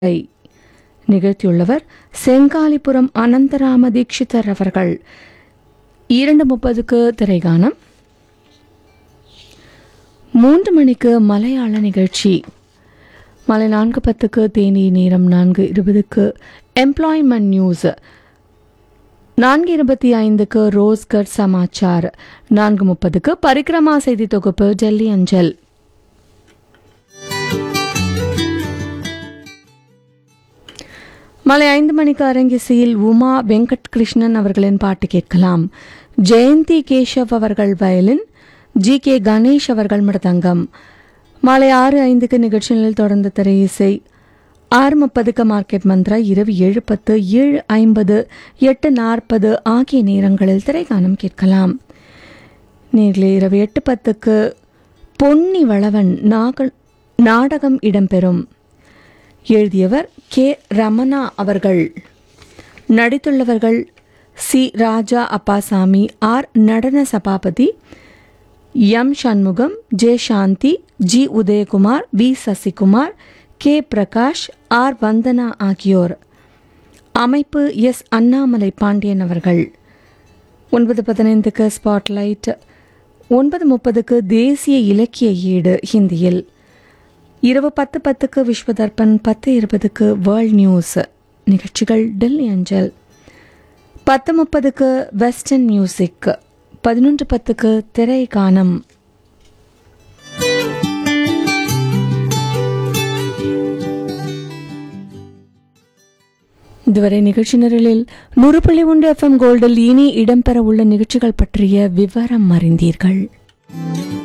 ஐ நிகழ்த்தியுள்ளவர் செங்காலிபுரம் அனந்தராம தீட்சிதர் அவர்கள் இரண்டு முப்பதுக்கு திரைகானம் மூன்று மணிக்கு மலையாள நிகழ்ச்சி மாலை நான்கு பத்துக்கு தேனி நேரம் நான்கு இருபதுக்கு எம்ப்ளாய்மெண்ட் நியூஸ் நான்கு இருபத்தி ஐந்துக்கு ரோஸ்கர் சமாச்சார் நான்கு முப்பதுக்கு பரிக்கிரமா செய்தி தொகுப்பு டெல்லி அஞ்சல் மாலை ஐந்து மணிக்கு அரங்கிசையில் உமா வெங்கட் கிருஷ்ணன் அவர்களின் பாட்டு கேட்கலாம் ஜெயந்தி கேஷவ் அவர்கள் வயலின் ஜி கே கணேஷ் அவர்கள் மிருதங்கம் மாலை ஆறு ஐந்துக்கு நிகழ்ச்சிகளில் தொடர்ந்து திரை இசை ஆறு முப்பதுக்கு மார்க்கெட் மந்த்ரா இரவு ஏழு பத்து ஏழு ஐம்பது எட்டு நாற்பது ஆகிய நேரங்களில் திரைகானம் கேட்கலாம் நேரில் இரவு எட்டு பத்துக்கு பொன்னி வளவன் நாக நாடகம் இடம்பெறும் எழுதியவர் கே ரமணா அவர்கள் நடித்துள்ளவர்கள் C Raja Appasamy R Nadana Sabapathy M Shanmugam J Shanthi G Udayakumar V Sasikumar K Prakash R Vandana ஆகியோர் அமைப்பு எஸ் அண்ணாமலை பாண்டியன் அவர்கள் ஒன்பது பதினைந்துக்கு ஸ்பாட்லைட் ஒன்பது முப்பதுக்கு தேசிய இலக்கிய ஈடு ஹிந்தியில் இரவு பத்து பத்துக்கு விஸ்வதர்பன் பத்து இருபதுக்கு வேர்ல்ட் நியூஸ் நிகழ்ச்சிகள் டெல்லி அஞ்சல் பத்து முப்பதுக்கு வெஸ்டர்ன் மியூசிக் பதினொன்று பத்துக்கு திரை கானம் இதுவரை நிகழ்ச்சி நிரலில் நூறு புள்ளி ஒன்று எஃப்எம் கோல்டில் இனி இடம்பெற உள்ள நிகழ்ச்சிகள் பற்றிய விவரம் அறிந்தீர்கள்